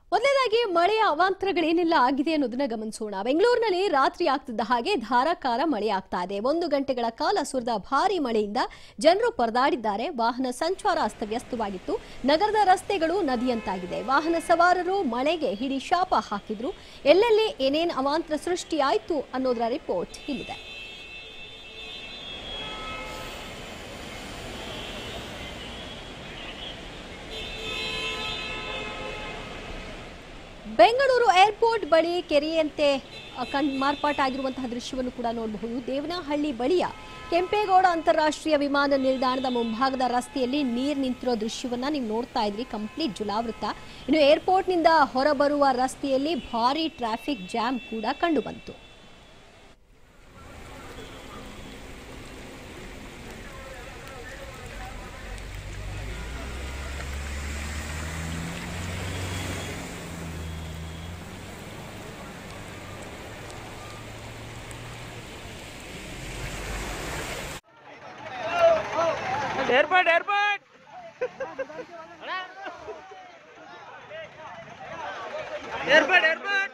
ಮೊದಲನೇದಾಗಿ ಮಳೆಯ ಅವಾಂತರಗಳೇನೆಲ್ಲ ಆಗಿದೆ ಅನ್ನೋದನ್ನ ಗಮನಿಸೋಣ ಬೆಂಗಳೂರಿನಲ್ಲಿ ರಾತ್ರಿ ಆಗ್ತಿದ್ದ ಹಾಗೆ ಧಾರಾಕಾರ ಮಳೆ ಆಗ್ತಾ ಇದೆ ಒಂದು ಗಂಟೆಗಳ ಕಾಲ ಸುರಿದ ಭಾರಿ ಮಳೆಯಿಂದ ಜನರು ಪರದಾಡಿದ್ದಾರೆ ವಾಹನ ಸಂಚಾರ ಅಸ್ತವ್ಯಸ್ತವಾಗಿತ್ತು ನಗರದ ರಸ್ತೆಗಳು ನದಿಯಂತಾಗಿದೆ ವಾಹನ ಸವಾರರು ಮಳೆಗೆ ಹಿಡಿ ಶಾಪ ಹಾಕಿದ್ರು ಎಲ್ಲೆಲ್ಲಿ ಏನೇನ್ ಅವಾಂತರ ಸೃಷ್ಟಿಯಾಯಿತು ಅನ್ನೋದರ ರಿಪೋರ್ಟ್ ಇಲ್ಲಿದೆ ಬೆಂಗಳೂರು ಏರ್ಪೋರ್ಟ್ ಬಳಿ ಕೆರೆಯಂತೆ ಅ, ಕಣ್ ಮಾರ್ಪಾಟಾಗಿರುವಂತಹ ದೃಶ್ಯವನ್ನು ಕೂಡ ನೋಡಬಹುದು ದೇವನಹಳ್ಳಿ ಬಳಿಯ ಕೆಂಪೇಗೌಡ ಅಂತಾರಾಷ್ಟ್ರೀಯ ವಿಮಾನ ನಿಲ್ದಾಣದ ಮುಂಭಾಗದ ರಸ್ತೆಯಲ್ಲಿ ನೀರು ನಿಂತಿರೋ ದೃಶ್ಯವನ್ನ ನೀವು ನೋಡ್ತಾ ಇದ್ರಿ ಕಂಪ್ಲೀಟ್ ಜುಲಾವೃತ ಇನ್ನು ಏರ್ಪೋರ್ಟ್ನಿಂದ ಹೊರಬರುವ ರಸ್ತೆಯಲ್ಲಿ ಭಾರಿ ಟ್ರಾಫಿಕ್ ಜಾಮ್ ಕೂಡ ಕಂಡು ಬಂತು ಏರ್ಪೋರ್ಟ್ ಏರ್ಪೋರ್ಟ್ ಏರ್ಪೋರ್ಟ್ ಏರ್ಪೋರ್ಟ್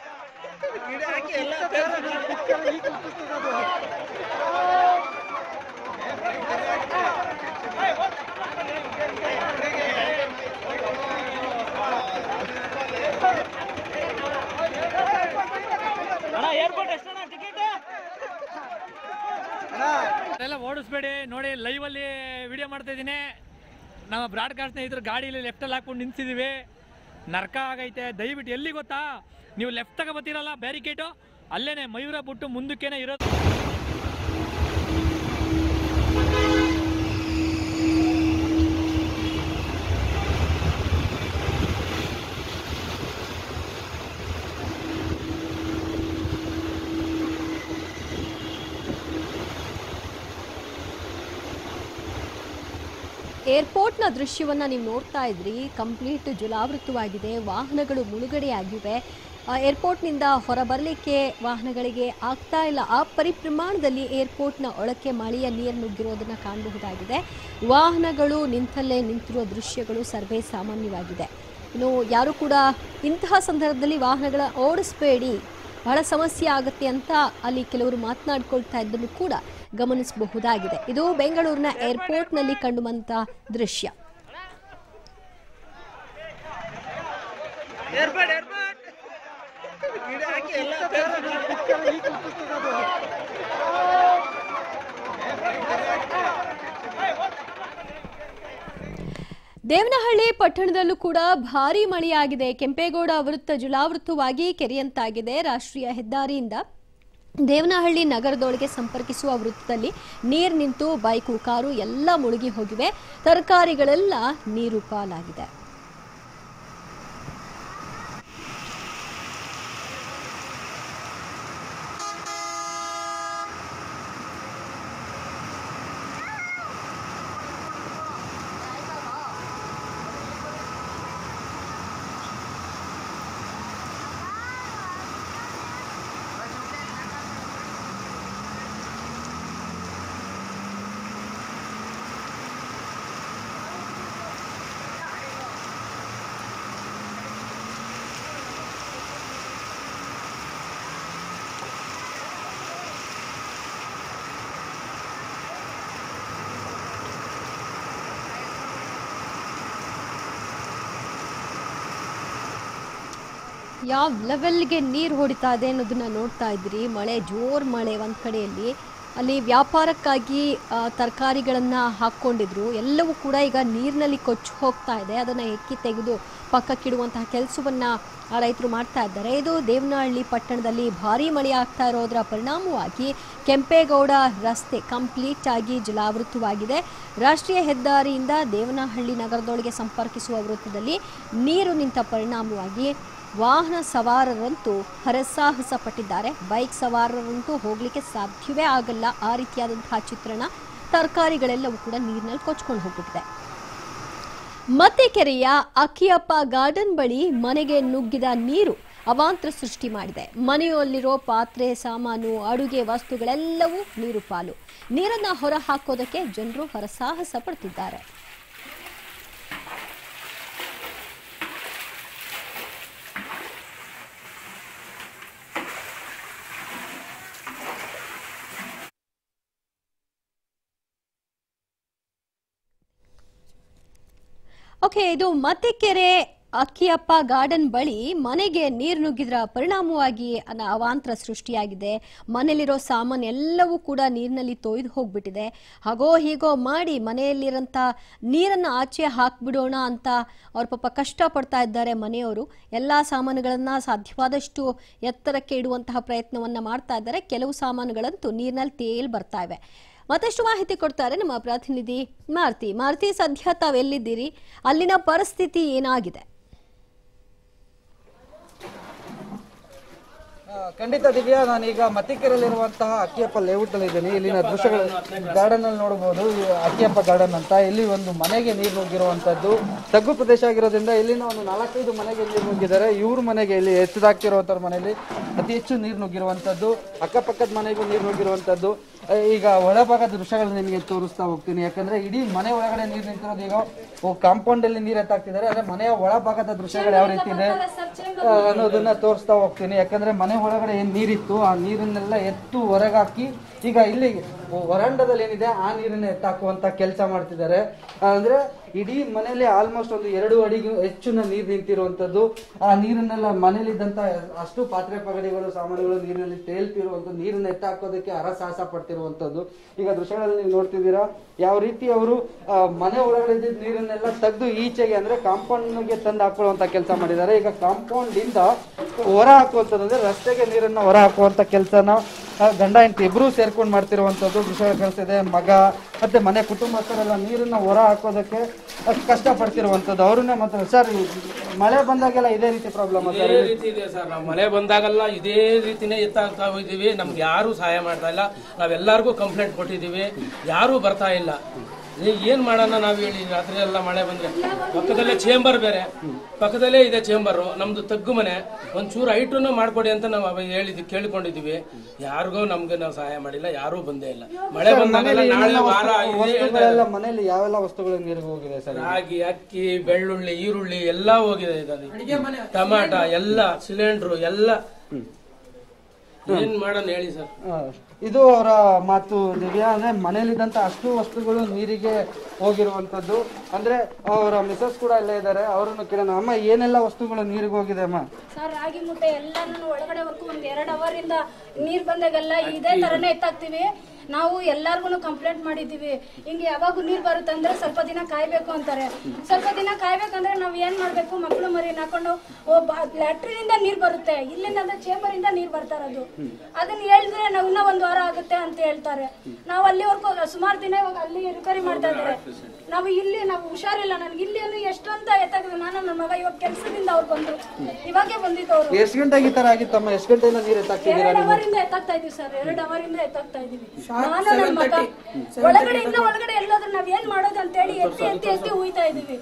ಅಣ್ಣ ಏರ್ಪೋರ್ಟ್ ಎಷ್ಟಣ್ಣ ಟಿಕೆಟ್ ಎಲ್ಲ ಓಡಿಸ್ಬೇಡಿ ನೋಡಿ ಲೈವ್ ಅಲ್ಲಿ ವಿಡಿಯೋ ಮಾಡ್ತಾ ಇದ್ದೀನಿ ನಮ್ಮ ಬ್ರಾಡ್ಕಾಸ್ಟ್ ಸ್ನೇಹಿತರು ಗಾಡಿಯಲ್ಲಿ ಲೆಫ್ಟಲ್ಲಿ ಹಾಕೊಂಡು ನಿಂತಿದ್ದೀವಿ ನರ್ಕ ಆಗೈತೆ ದಯವಿಟ್ಟು ಎಲ್ಲಿ ಗೊತ್ತಾ ನೀವು ಲೆಫ್ಟ್ ತಗ ಬರ್ತೀರಲ್ಲ ಬ್ಯಾರಿಕೇಟು ಅಲ್ಲೇನೆ ಮಯೂರ ಬಿಟ್ಟು ಮುಂದಕ್ಕೇನೆ ಇರೋದು ಏರ್ಪೋರ್ಟ್ನ ದೃಶ್ಯವನ್ನ ನೀವು ನೋಡ್ತಾ ಇದ್ರಿ ಕಂಪ್ಲೀಟ್ ಜಲಾವೃತವಾಗಿದೆ ವಾಹನಗಳು ಮುಳುಗಡೆಯಾಗಿವೆ ಆ, ಏರ್ಪೋರ್ಟ್ನಿಂದ ಹೊರಬರಲಿಕ್ಕೆ ವಾಹನಗಳಿಗೆ ಆಗ್ತಾ ಇಲ್ಲ ಆ ಪರಿಪ್ರಮಾಣದಲ್ಲಿ ಏರ್ಪೋರ್ಟ್ನ ಒಳಕ್ಕೆ ಮಳೆಯ ನೀರು ನುಗ್ಗಿರೋದನ್ನ ಕಾಣಬಹುದಾಗಿದೆ ವಾಹನಗಳು ನಿಂತಲ್ಲೇ ನಿಂತಿರುವ ದೃಶ್ಯಗಳು ಸರ್ವೇ ಸಾಮಾನ್ಯವಾಗಿದೆ ಇನ್ನು ಯಾರು ಕೂಡ ಇಂತಹ ಸಂದರ್ಭದಲ್ಲಿ ವಾಹನಗಳ ಓಡಿಸಬೇಡಿ ಬಹಳ ಸಮಸ್ಯೆ ಆಗುತ್ತೆ ಅಂತ ಅಲ್ಲಿ ಕೆಲವರು ಮಾತನಾಡ್ಕೊಳ್ತಾ ಇದ್ದನ್ನು ಕೂಡ ಗಮನಿಸಬಹುದಾಗಿದೆ ಇದು ಬೆಂಗಳೂರಿನ ಏರ್ಪೋರ್ಟ್ನಲ್ಲಿ ಕಂಡುಬಂತ ದೃಶ್ಯ ಏರ್ಪೋರ್ಟ್ ಏರ್ಪೋರ್ಟ್ ದೇವನಹಳ್ಳಿ ಪಟ್ಟಣದಲ್ಲೂ ಕೂಡ ಭಾರಿ ಮಳೆಯಾಗಿದೆ ಕೆಂಪೇಗೌಡ ವೃತ್ತ ಜಲಾವೃತವಾಗಿ ಕೆರೆಯಂತಾಗಿದೆ ರಾಷ್ಟ್ರೀಯ ಹೆದ್ದಾರಿಯಿಂದ ದೇವನಹಳ್ಳಿ ನಗರದೊಳಗೆ ಸಂಪರ್ಕಿಸುವ ವೃತ್ತದಲ್ಲಿ ನೀರು ನಿಂತು ಬೈಕು ಕಾರು ಎಲ್ಲ ಮುಳುಗಿ ಹೋಗಿವೆ ತರಕಾರಿಗಳೆಲ್ಲ ನೀರು ಪಾಲಾಗಿದೆ ಯಾವ ಲೆವೆಲ್ಗೆ ನೀರು ಹೊಡಿತಾ ಇದೆ ಅನ್ನೋದನ್ನ ನೋಡ್ತಾ ಇದ್ರಿ ಮಳೆ ಜೋರ್ ಮಳೆ ಒಂದ್ ಕಡೆಯಲ್ಲಿ ಅಲ್ಲಿ ವ್ಯಾಪಾರಕ್ಕಾಗಿ ತರಕಾರಿಗಳನ್ನ ಹಾಕ್ಕೊಂಡಿದ್ರು ಎಲ್ಲವೂ ಕೂಡ ಈಗ ನೀರಿನಲ್ಲಿ ಕೊಚ್ಚಿ ಹೋಗ್ತಾ ಇದೆ ಅದನ್ನ ಎಕ್ಕಿ ತೆಗೆದು ಪಕ್ಕಕ್ಕಿಡುವಂತಹ ಕೆಲಸವನ್ನ ರೈತರು ಮಾಡ್ತಾ ಇದ್ದಾರೆ ಇದು ದೇವನಹಳ್ಳಿ ಪಟ್ಟಣದಲ್ಲಿ ಭಾರಿ ಮಳೆ ಆಗ್ತಾ ಇರೋದರ ಪರಿಣಾಮವಾಗಿ ಕೆಂಪೇಗೌಡ ರಸ್ತೆ ಕಂಪ್ಲೀಟ್ ಆಗಿ ಜಲಾವೃತವಾಗಿದೆ ರಾಷ್ಟ್ರೀಯ ಹೆದ್ದಾರಿಯಿಂದ ದೇವನಹಳ್ಳಿ ನಗರದೊಳಗೆ ಸಂಪರ್ಕಿಸುವ ವೃತ್ತದಲ್ಲಿ ನೀರು ನಿಂತ ಪರಿಣಾಮವಾಗಿ ವಾಹನ ಸವಾರರಂತೂ ಹರಸಾಹಸ ಪಟ್ಟಿದ್ದಾರೆ ಬೈಕ್ ಸವಾರರಂತೂ ಹೋಗ್ಲಿಕ್ಕೆ ಸಾಧ್ಯವೇ ಆಗಲ್ಲ ಆ ರೀತಿಯಾದಂತಹ ಚಿತ್ರಣ ತರಕಾರಿಗಳೆಲ್ಲವೂ ಕೂಡ ನೀರಿನಲ್ಲಿ ಕೊಚ್ಕೊಂಡು ಹೋಗ್ಬಿಟ್ಟಿದೆ ಮತ್ತೆ ಕೆರೆಯ ಅಕ್ಕಿಯಪ್ಪ ಗಾರ್ಡನ್ ಬಳಿ ಮನೆಗೆ ನುಗ್ಗಿದ ನೀರು ಅವಾಂತರ ಸೃಷ್ಟಿ ಮಾಡಿದೆ ಮನೆಯಲ್ಲಿರೋ ಪಾತ್ರೆ ಸಾಮಾನು ಅಡುಗೆ ವಸ್ತುಗಳೆಲ್ಲವೂ ನೀರು ಪಾಲು ನೀರನ್ನ ಹೊರ ಹಾಕೋದಕ್ಕೆ ಜನರು ಹರಸಾಹಸ ಪಡ್ತಿದ್ದಾರೆ ಓಕೆ ಇದು ಮತ್ತಿಕೆರೆ ಅಕ್ಕಿಯಪ್ಪ ಗಾರ್ಡನ್ ಬಳಿ ಮನೆಗೆ ನೀರು ನುಗ್ಗಿದ್ರ ಪರಿಣಾಮವಾಗಿ ಅನ- ಅವಾಂತರ ಸೃಷ್ಟಿಯಾಗಿದೆ ಮನೆಯಲ್ಲಿರೋ ಸಾಮಾನು ಎಲ್ಲವೂ ಕೂಡ ನೀರಿನಲ್ಲಿ ತೊಯ್ದು ಹೋಗ್ಬಿಟ್ಟಿದೆ ಹಾಗೋ ಹೀಗೋ ಮಾಡಿ ಮನೆಯಲ್ಲಿರೋಂಥ ನೀರನ್ನು ಆಚೆ ಹಾಕ್ಬಿಡೋಣ ಅಂತ ಅವ್ರ ಪಾಪ ಕಷ್ಟಪಡ್ತಾ ಇದ್ದಾರೆ ಮನೆಯವರು ಎಲ್ಲ ಸಾಮಾನುಗಳನ್ನು ಸಾಧ್ಯವಾದಷ್ಟು ಎತ್ತರಕ್ಕೆ ಇಡುವಂತಹ ಪ್ರಯತ್ನವನ್ನ ಮಾಡ್ತಾ ಇದ್ದಾರೆ ಕೆಲವು ಸಾಮಾನುಗಳಂತೂ ನೀರಿನಲ್ಲಿ ತೇಲ್ ಬರ್ತಾ ಇವೆ ಮತ್ತಷ್ಟು ಮಾಹಿತಿ ಕೊಡ್ತಾರೆ ನಮ್ಮ ಪ್ರತಿನಿಧಿ ಮಾರುತಿ ಮಾರುತಿ ಸದ್ಯ ತಾವೆಲ್ಲಿದ್ದೀರಿ ಅಲ್ಲಿನ ಪರಿಸ್ಥಿತಿ ಏನಾಗಿದೆ ಆ, ಖಂಡಿತ ದಿವ್ಯಾ ನಾನೀಗ ಮತ್ತಿಕೆರೆಯಲ್ಲಿರುವಂತಹ ಅಕ್ಕಿಯಪ್ಪ ಲೇಔಟ್ ಅಲ್ಲಿ ಇದ್ದೀನಿ ಇಲ್ಲಿನ ದೃಶ್ಯಗಳು ಗಾರ್ಡನ್ ಅಲ್ಲಿ ನೋಡಬಹುದು ಈ ಅಕ್ಕಿಯಪ್ಪ ಗಾರ್ಡನ್ ಅಂತ ಇಲ್ಲಿ ಒಂದು ಮನೆಗೆ ನೀರು ನುಗ್ಗಿರುವಂತದ್ದು ತಗ್ಗು ಪ್ರದೇಶ ಆಗಿರೋದ್ರಿಂದ ಇಲ್ಲಿನ ಒಂದು ನಾಲ್ಕೈದು ಮನೆಗೆ ನೀರು ನುಗ್ಗಿದ್ದಾರೆ ಇವ್ರ ಮನೆಗೆ ಇಲ್ಲಿ ಹೆಚ್ಚದಾಗ್ತಿರುವಂತವ್ರ ಮನೆಯಲ್ಲಿ ಅತಿ ಹೆಚ್ಚು ನೀರು ನುಗ್ಗಿರುವಂತದ್ದು ಅಕ್ಕಪಕ್ಕದ ಮನೆಗೂ ನೀರು ನುಗ್ಗಿರುವಂತದ್ದು ಆ, ಈಗ ಒಳಭಾಗದ ದೃಶ್ಯಗಳನ್ನ ನಿಮಗೆ ತೋರಿಸ್ತಾ ಹೋಗ್ತೀನಿ ಯಾಕಂದ್ರೆ ಇಡೀ ಮನೆ ಒಳಗಡೆ ನೀರು ನಿಂತಿರೋದು ಈಗ ಕಾಂಪೌಂಡ್ ಅಲ್ಲಿ ನೀರು ಎತ್ತಾಕ್ತಿದ್ದಾರೆ ಅಂದ್ರೆ ಮನೆಯ ಒಳಭಾಗದ ದೃಶ್ಯಗಳು ಯಾವ ರೀತಿ ಇದೆ ಆ, ಅನ್ನೋದನ್ನ ತೋರಿಸ್ತಾ ಹೋಗ್ತೀನಿ ಯಾಕಂದ್ರೆ ಮನೆ ಒಳಗಡೆ ಏನ್ ನೀರಿತ್ತು ಆ ನೀರನ್ನೆಲ್ಲ ಎತ್ತು ಹೊರಗಾಕಿ ಈಗ ಇಲ್ಲಿ ವರಾಂಡದಲ್ಲಿ ಏನಿದೆ ಆ ನೀರನ್ನ ಎತ್ತಾಕುವಂತ ಕೆಲಸ ಮಾಡ್ತಿದ್ದಾರೆ ಆ, ಅಂದ್ರೆ ಇಡೀ ಮನೆಯಲ್ಲಿ ಆಲ್ಮೋಸ್ಟ್ ಒಂದು ಎರಡು ಅಡಿಗೂ ಹೆಚ್ಚು ನೀರು ನಿಂತಿರುವಂತದ್ದು ಆ ನೀರನ್ನೆಲ್ಲ ಮನೇಲಿದ್ದಂತ ಅಷ್ಟು ಪಾತ್ರೆ ಪಗಡಿಗಳು ಸಾಮಾನುಗಳು ನೀರಿನಲ್ಲಿ ತೇಲ್ತಿರುವಂತ ನೀರನ್ನ ಎತ್ತಾಕೋದಕ್ಕೆ ಹರಸಾಹಸ ಪಡ್ತಿರುವಂತದ್ದು ಈಗ ದೃಶ್ಯಗಳಲ್ಲಿ ನೀವು ನೋಡ್ತಿದ್ದೀರಾ ಯಾವ ರೀತಿ ಅವರು ಮನೆ ಒಳಗಡೆ ಇದ್ದಿದ್ದ ನೀರನ್ನೆಲ್ಲ ತೆಗೆದು ಈಚೆಗೆ ಅಂದ್ರೆ ಕಾಂಪೌಂಡ್ಗೆ ತಂದು ಹಾಕೊಳ್ಳುವಂತ ಕೆಲಸ ಮಾಡಿದ್ದಾರೆ ಈಗ ಕಾಂಪೌಂಡ್ ಇಂದ ಹೊರ ಹಾಕುವಂತದ್ದು ರಸ್ತೆಗೆ ನೀರನ್ನ ಹೊರ ಹಾಕುವಂತ ಕೆಲಸನ ಗಂಡ ಹೆಂಡತಿ ಇಬ್ರು ಸೇರ್ಕೊಂಡು ಮಾಡ್ತಿರುವಂತದ್ದು ದೃಶ್ಯ ಕಳಿಸಿದೆ ಮಗ ಮತ್ತೆ ಮನೆ ಕುಟುಂಬಸ್ಥರೆಲ್ಲ ನೀರನ್ನ ಹೊರ ಹಾಕೋದಕ್ಕೆ ಕಷ್ಟ ಪಡ್ತಿರುವಂತದ್ದು ಅವ್ರನ್ನೇ ಮಾತ್ರ ಸರ್ ಮಳೆ ಬಂದಾಗೆಲ್ಲ ಇದೇ ರೀತಿ ಪ್ರಾಬ್ಲಮ್ ಇದೇ ರೀತಿ ಇದೆ ಸರ್ ನಾವು ಮಳೆ ಬಂದಾಗೆಲ್ಲ ಇದೇ ರೀತಿನೇ ಎತ್ತಾಗ್ತಾ ಹೋಗಿದ್ದೀವಿ ನಮ್ಗೆ ಯಾರು ಸಹಾಯ ಮಾಡ್ತಾ ಇಲ್ಲ ನಾವೆಲ್ಲರಿಗೂ ಕಂಪ್ಲೇಂಟ್ ಕೊಟ್ಟಿದ್ದೀವಿ ಯಾರೂ ಬರ್ತಾ ಇಲ್ಲ ಈ- ಏನ್ ಮಾಡೋಣ ನಾವು ಹೇಳಿ ರಾತ್ರಿ ಎಲ್ಲ ಮಳೆ ಬಂದ್ರೆ ಪಕ್ಕದಲ್ಲೇ ಚೇಂಬರ್ ಬೇರೆ ಪಕ್ಕದಲ್ಲೇ ಇದೆ ಚೇಂಬರು ನಮ್ದು ತಗ್ಗು ಮನೆ ಒಂಚೂರು ಐಟನ್ನು ಮಾಡ್ಕೊಡಿ ಅಂತ ನಾವು ಅವಾಗ ಹೇಳಿದ್ವಿ ಕೇಳಿಕೊಂಡಿದ್ದೀವಿ ಯಾರಿಗೂ ನಮ್ಗೆ ನಾವು ಸಹಾಯ ಮಾಡಿಲ್ಲ ಯಾರೂ ಬಂದೇ ಇಲ್ಲ ಮಳೆ ಬಂದಾಗೆಲ್ಲ ನಾಳೆ ವಾರ ಇದೆ ಹೇಳ್ತಾ ಇದ್ದಾರೆ. ವಸ್ತುಗಳೆಲ್ಲ ಮನೇಲಿ ಯಾವೆಲ್ಲ ವಸ್ತುಗಳು ನೀರಿಗೆ ಹೋಗಿದೆ ಸರ್ ರಾಗಿ ಅಕ್ಕಿ ಬೆಳ್ಳುಳ್ಳಿ ಈರುಳ್ಳಿ ಎಲ್ಲ ಹೋಗಿದೆ ಇದರಲ್ಲಿ ಟಮಾಟ ಎಲ್ಲ ಸಿಲಿಂಡ್ರು ಎಲ್ಲ ಏನ್ ಮಾಡೋಣ ಹೇಳಿ ಸರ್ ಆ, ಇದು ಅವರ ಮಾತು ದಿವ್ಯಾ ಅಂದ್ರೆ ಮನೇಲಿದ್ದಂತ ಅಷ್ಟು ವಸ್ತುಗಳು ನೀರಿಗೆ ಹೋಗಿರುವಂತದ್ದು ಅಂದ್ರೆ ಅವರ ಮಿಸಸ್ ಕೂಡ ಇಲ್ಲೇ ಇದ್ದಾರೆ ಅವರನ್ನು ಕೇಳೋಣ ಅಮ್ಮ ಏನೆಲ್ಲ ವಸ್ತುಗಳು ನೀರಿಗೆ ಹೋಗಿದೆ ಅಮ್ಮ ಸರ್ ರಾಗಿ ಮುಟ್ಟೆ ಎಲ್ಲಾನು ಒಳಗಡೆ ವರ್ಕು ಒಂದ್ ಎರಡ್ ಅವರ್ ಇಂದ ನೀರ್ ಬಂದಾಗೆಲ್ಲ ಇದೇ ತರನೇ ಎತ್ತಾಕ್ತಿವಿ ನಾವು ಎಲ್ಲಾರ್ಗು ಕಂಪ್ಲೇಂಟ್ ಮಾಡಿದೀವಿ ಹಿಂಗೆ ಯಾವಾಗೂ ನೀರ್ ಬರುತ್ತೆ ಅಂದ್ರೆ ಸ್ವಲ್ಪ ದಿನ ಕಾಯ್ಬೇಕು ಅಂತಾರೆ ಸ್ವಲ್ಪ ದಿನ ಕಾಯ್ಬೇಕಂದ್ರೆ ನಾವ್ ಏನ್ ಮಾಡ್ಬೇಕು ಮಕ್ಳು ಮರಿ ಹಾಕೊಂಡು ಲ್ಯಾಟ್ರಿನಿಂದ ನೀರ್ ಬರುತ್ತೆ ಇಲ್ಲಿಂದ ಅಂದ್ರೆ ಚೇಂಬರ್ ಇಂದ ನೀರ್ ಬರ್ತಾ ಇರೋದು ಅದನ್ನ ಹೇಳಿದ್ರೆ ನಾವು ಇನ್ನೂ ಒಂದ್ ವಾರ ಆಗುತ್ತೆ ಅಂತ ಹೇಳ್ತಾರೆ ನಾವು ಅಲ್ಲಿವರೆಗೂ ಸುಮಾರು ದಿನ ಇವಾಗ ಅಲ್ಲಿ ರಿಕವರಿ ಮಾಡ್ತಾ ಇದ್ದಾರೆ ನಾವು ಇಲ್ಲಿ ನಾವು ಹುಷಾರಿಲ್ಲ ನನ್ಗೆ ಇಲ್ಲಿ ಎಷ್ಟು ಅಂತ ಎತ್ತಾಕಿದ್ರು ನಾನು ನನ್ನ ಮಗ ಇವಾಗ ಕೆಲಸದಿಂದ ಅವ್ರು ಬಂದ್ರು ಇವಾಗೆ ಬಂದಿದ್ದವ್ರು ಎಷ್ಟು ಗಂಟೆಗೆ ಈ ತರ ಆಗಿತ್ತಮ್ಮ ಎಷ್ಟು ಗಂಟೆಯಿಂದ ನೀರು ಎತ್ತಾಕ್ತಿದ್ದೀರಾ ಎರಡು ಅವರ್ ಇಂದ ಎತ್ತಾಕ್ತಾ ಇದೀವಿ ಸರ್ ಎರಡು ಅವರ್ ಇಂದ ಎತ್ತಾಕ್ತಾ ಇದೀವಿ ನಾನು ನನ್ನ ಮಗ ಒಳಗಡೆ ಇಂದ ಒಳಗಡೆ ಎಲ್ಲೋದ್ರು ನಾವ್ ಏನ್ ಮಾಡೋದು ಅಂತ ಹೇಳಿ ಎತ್ತಿ ಎತ್ತಿ ಎತ್ತಿ ಉಯ್ತಾ ಇದೀವಿ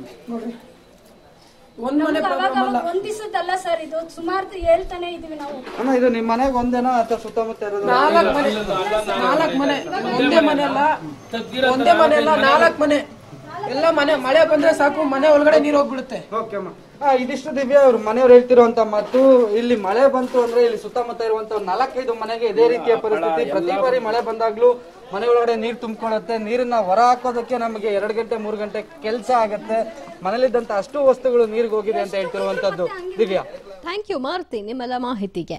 ನಮ್ಗೆ ಅವಾಗ ಅವಾಗ ಒಂದ್ ದಿವಸದಲ್ಲ ಸರ್ ಇದು ಸುಮಾರು ಹೇಳ್ತಾನೆ ಇದೀವಿ ನಾವು ಅಮ್ಮ ಇದು ನಿಮ್ಮ ಮನೆಗೆ ಒಂದೇನಾ ಅಥವಾ ಸುತ್ತಮುತ್ತ ಇರೋದು ನಾಲ್ಕು ಮನೆ ನಾಲ್ಕು ಮನೆ ಒಂದೇ ಮನೆ ಅಲ್ಲ ಒಂದೇ ಮನೆ ಅಲ್ಲ ನಾಲ್ಕು ಮನೆ ಎಲ್ಲ ಮನೆ ಮಳೆ ಬಂದ್ರೆ ಸಾಕು ಮನೆ ಒಳಗಡೆ ನೀರು ಹೋಗ್ಬಿಡುತ್ತೆ ಓಕೆ ಅಮ್ಮ ಆ, ಇದಿಷ್ಟು ದಿವ್ಯಾ ಅವ್ರ ಮನೆಯವ್ರು ಹೇಳ್ತಿರುವಂತ ಮಾತು ಇಲ್ಲಿ ಮಳೆ ಬಂತು ಅಂದ್ರೆ ಇಲ್ಲಿ ಸುತ್ತಮುತ್ತ ಇರುವಂತ ಒಂದ್ ನಾಲ್ಕೈದು ಮನೆಗೆ ಇದೇ ರೀತಿಯ ಪರಿಸ್ಥಿತಿ ಪ್ರತಿ ಬಾರಿ ಮಳೆ ಬಂದಾಗ್ಲೂ ಮನೆ ಒಳಗಡೆ ನೀರು ತುಂಬಿಕೊಳ್ಳುತ್ತೆ ನೀರನ್ನ ಹೊರ ಹಾಕೋದಕ್ಕೆ ನಮಗೆ ಎರಡು ಗಂಟೆ ಮೂರು ಗಂಟೆ ಕೆಲಸ ಆಗತ್ತೆ ಮನೇಲಿದ್ದಂತ ಅಷ್ಟು ವಸ್ತುಗಳು ನೀರಿಗೆ ಹೋಗಿದೆ ಅಂತ ಹೇಳ್ತಿರುವಂತದ್ದು ದಿವ್ಯಾ ಥ್ಯಾಂಕ್ ಯು ಮಾರುತಿ ನಿಮ್ಮೆಲ್ಲ ಮಾಹಿತಿಗೆ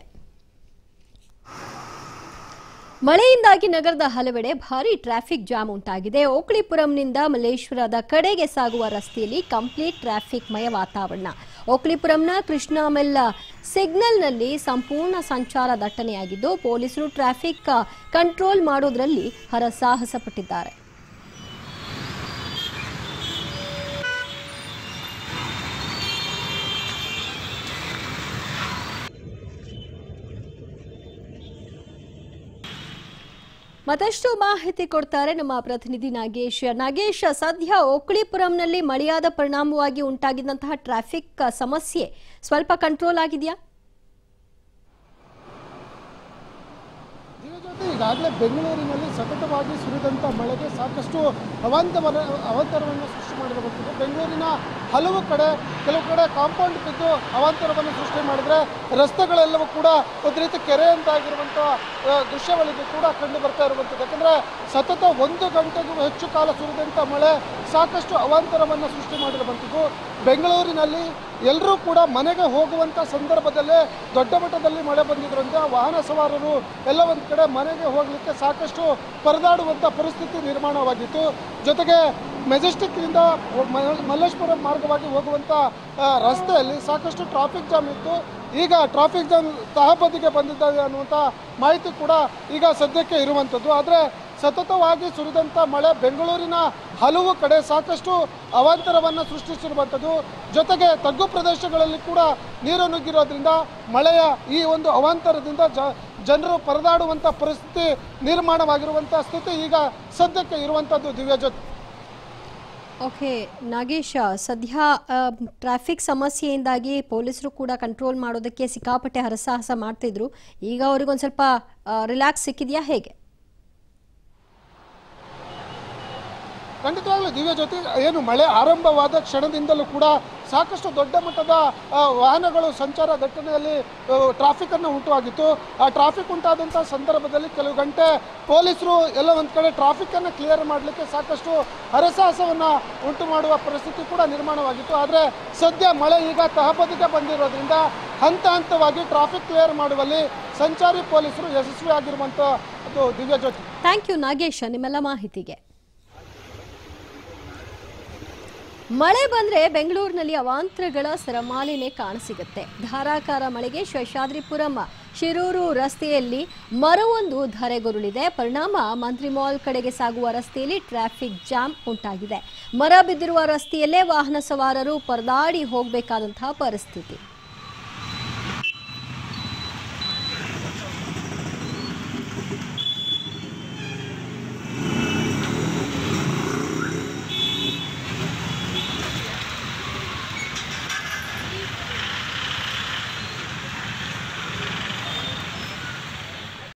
ಮಳೆಯಿಂದಾಗಿ ನಗರದ ಹಲವೆಡೆ ಭಾರಿ ಟ್ರಾಫಿಕ್ ಜಾಮ್ ಉಂಟಾಗಿದೆ ಓಕ್ಳಿಪುರಂನಿಂದ ಮಲ್ಲೇಶ್ವರದ ಕಡೆಗೆ ಸಾಗುವ ರಸ್ತೆಯಲ್ಲಿ ಕಂಪ್ಲೀಟ್ ಟ್ರಾಫಿಕ್ ಮಯ ವಾತಾವರಣ ಓಕ್ಳಿಪುರಂನ ಕೃಷ್ಣಾಮೆಲ್ಲ ಸಿಗ್ನಲ್ನಲ್ಲಿ ಸಂಪೂರ್ಣ ಸಂಚಾರ ದಟ್ಟಣೆಯಾಗಿದ್ದು ಪೊಲೀಸರು ಟ್ರಾಫಿಕ್ ಕಂಟ್ರೋಲ್ ಮಾಡೋದ್ರಲ್ಲಿ ಹರಸಾಹಸ ಪಟ್ಟಿದ್ದಾರೆ ಮತ್ತಷ್ಟು ಮಾಹಿತಿ ಕೊಡ್ತಾರೆ ನಮ್ಮ ಪ್ರತಿನಿಧಿ ನಾಗೇಶ್ ನಾಗೇಶ್ ಸದ್ಯ ಓಕ್ಳಿಪುರಂನಲ್ಲಿ ಮಳೆಯಾದ ಪರಿಣಾಮವಾಗಿ ಉಂಟಾಗಿದ್ದಂತಹ ಟ್ರಾಫಿಕ್ ಸಮಸ್ಯೆ ಸ್ವಲ್ಪ ಕಂಟ್ರೋಲ್ ಆಗಿದೆಯಾ ಇದರ ಜೊತೆ ಈಗಾಗಲೇ ಬೆಂಗಳೂರಿನಲ್ಲಿ ಸತತವಾಗಿ ಸುರಿದಂಥ ಮಳೆಗೆ ಸಾಕಷ್ಟು ಅವಾಂತವರ ಅವಾಂತರವನ್ನು ಸೃಷ್ಟಿ ಮಾಡಿರುವಂಥದ್ದು ಬೆಂಗಳೂರಿನ ಹಲವು ಕಡೆ ಕೆಲವು ಕಡೆ ಕಾಂಪೌಂಡ್ ಬಿದ್ದು ಅವಾಂತರವನ್ನು ಸೃಷ್ಟಿ ಮಾಡಿದ್ರೆ ರಸ್ತೆಗಳೆಲ್ಲವೂ ಕೂಡ ಒಂದು ರೀತಿ ಕೆರೆಯಂತಾಗಿರುವಂಥ ಆ, ದೃಶ್ಯಗಳಿಗೂ ಕೂಡ ಕಂಡು ಬರ್ತಾ ಇರುವಂಥದ್ದು ಯಾಕಂದರೆ ಸತತ ಒಂದು ಗಂಟೆಗೂ ಹೆಚ್ಚು ಕಾಲ ಸುರಿದಂಥ ಮಳೆ ಸಾಕಷ್ಟು ಅವಾಂತರವನ್ನು ಸೃಷ್ಟಿ ಮಾಡಿರುವಂಥದ್ದು ಬೆಂಗಳೂರಿನಲ್ಲಿ ಎಲ್ಲರೂ ಕೂಡ ಮನೆಗೆ ಹೋಗುವಂಥ ಸಂದರ್ಭದಲ್ಲೇ ದೊಡ್ಡ ಮಟ್ಟದಲ್ಲಿ ಮಳೆ ಬಂದಿದ್ರಿಂದ ವಾಹನ ಸವಾರರು ಎಲ್ಲ ಒಂದು ಕಡೆ ಮನೆಗೆ ಹೋಗಲಿಕ್ಕೆ ಸಾಕಷ್ಟು ಪರದಾಡುವಂಥ ಪರಿಸ್ಥಿತಿ ನಿರ್ಮಾಣವಾಗಿತ್ತು ಜೊತೆಗೆ ಮೆಜೆಸ್ಟಿಕ್ನಿಂದ ಮ- ಮಲ್ಲೇಶ್ವರಂ ಮಾರ್ಗವಾಗಿ ಹೋಗುವಂಥ ಆ, ರಸ್ತೆಯಲ್ಲಿ ಸಾಕಷ್ಟು ಟ್ರಾಫಿಕ್ ಜಾಮ್ ಇತ್ತು ಈಗ ಟ್ರಾಫಿಕ್ ಜಾಮ್ ತಹಬದಿಗೆ ಬಂದಿದ್ದಾವೆ ಅನ್ನುವಂಥ ಮಾಹಿತಿ ಕೂಡ ಈಗ ಸದ್ಯಕ್ಕೆ ಇರುವಂಥದ್ದು ಆದರೆ ಸತತವಾಗಿ ಸುರಿದಂಥ ಮಳೆ ಬೆಂಗಳೂರಿನ ಹಲವು ಕಡೆ ಸಾಕಷ್ಟು ಅವಾಂತರವನ್ನು ಸೃಷ್ಟಿಸಿರುವಂಥದ್ದು ಜೊತೆಗೆ ತಗ್ಗು ಪ್ರದೇಶಗಳಲ್ಲಿ ಕೂಡ ನೀರು ನುಗ್ಗಿರೋದ್ರಿಂದ ಮಳೆಯ ಈ ಒಂದು ಅವಾಂತರದಿಂದ ಜ ಜನರು ಪರದಾಡುವಂಥ ಪರಿಸ್ಥಿತಿ ನಿರ್ಮಾಣವಾಗಿರುವಂಥ ಸ್ಥಿತಿ ಈಗ ಸದ್ಯಕ್ಕೆ ಇರುವಂಥದ್ದು ದಿವ್ಯಜ್ಯೋತಿ ಓಕೆ ನಾಗೇಶ ಸದ್ಯ ಆ, ಟ್ರಾಫಿಕ್ ಸಮಸ್ಯೆಯಿಂದಾಗಿ ಪೊಲೀಸರು ಕೂಡ ಕಂಟ್ರೋಲ್ ಮಾಡೋದಕ್ಕೆ ಸಿಕ್ಕಾಪಟ್ಟೆ ಹರಸಾಹಸ ಮಾಡ್ತಿದ್ರು ಈಗ ಅವ್ರಿಗೊಂದು ಸ್ವಲ್ಪ ರಿಲ್ಯಾಕ್ಸ್ ಸಿಕ್ಕಿದೆಯಾ ಹೇಗೆ ಖಂಡಿತವಾಗ್ಲೂ ದಿವ್ಯ ಜೊತೆ ಏನು ಮಳೆ ಆರಂಭವಾದ ಕ್ಷಣದಿಂದಲೂ ಕೂಡ ಸಾಕಷ್ಟು ದೊಡ್ಡ ಮಟ್ಟದ ಆ, ವಾಹನಗಳು ಸಂಚಾರ ದಟ್ಟಣೆಯಲ್ಲಿ ಟ್ರಾಫಿಕನ್ನು ಉಂಟುವಾಗಿತ್ತು ಆ ಟ್ರಾಫಿಕ್ ಉಂಟಾದಂಥ ಸಂದರ್ಭದಲ್ಲಿ ಕೆಲವು ಗಂಟೆ ಪೊಲೀಸರು ಎಲ್ಲ ಒಂದು ಕಡೆ ಟ್ರಾಫಿಕ್ಕನ್ನು ಕ್ಲಿಯರ್ ಮಾಡಲಿಕ್ಕೆ ಸಾಕಷ್ಟು ಹರಸಾಹಸವನ್ನು ಉಂಟು ಮಾಡುವ ಪರಿಸ್ಥಿತಿ ಕೂಡ ನಿರ್ಮಾಣವಾಗಿತ್ತು ಆದರೆ ಸದ್ಯ ಮಳೆ ಈಗ ತಹಬದಿಗೆ ಬಂದಿರೋದ್ರಿಂದ ಹಂತ ಹಂತವಾಗಿ ಟ್ರಾಫಿಕ್ ಕ್ಲಿಯರ್ ಮಾಡುವಲ್ಲಿ ಸಂಚಾರಿ ಪೊಲೀಸರು ಯಶಸ್ವಿ ಆಗಿರುವಂಥ ಅದು ದಿವ್ಯ ಜ್ಯೋತಿ ಥ್ಯಾಂಕ್ ಯು ನಾಗೇಶ ನಿಮ್ಮೆಲ್ಲ ಮಾಹಿತಿಗೆ ಮಳೆ ಬಂದ್ರೆ ಬೆಂಗಳೂರಿನಲ್ಲಿ ಅವಾಂತರಗಳ ಸರಮಾಲಿನೇ ಕಾಣಸಿಗುತ್ತೆ ಧಾರಾಕಾರ ಮಳೆಗೆ ಶೇಷಾದ್ರಿಪುರಂ ಶಿರೂರು ರಸ್ತೆಯಲ್ಲಿ ಮರವೊಂದು ಧರೆಗುರುಳಿದೆ ಪರಿಣಾಮ ಮಂತ್ರಿ ಮಾಲ್ ಕಡೆಗೆ ಸಾಗುವ ರಸ್ತೆಯಲ್ಲಿ ಟ್ರಾಫಿಕ್ ಜಾಮ್ ಉಂಟಾಗಿದೆ ಮರ ಬಿದ್ದಿರುವ ರಸ್ತೆಯಲ್ಲೇ ವಾಹನ ಸವಾರರು ಪರದಾಡಿ ಹೋಗಬೇಕಾದಂತಹ ಪರಿಸ್ಥಿತಿ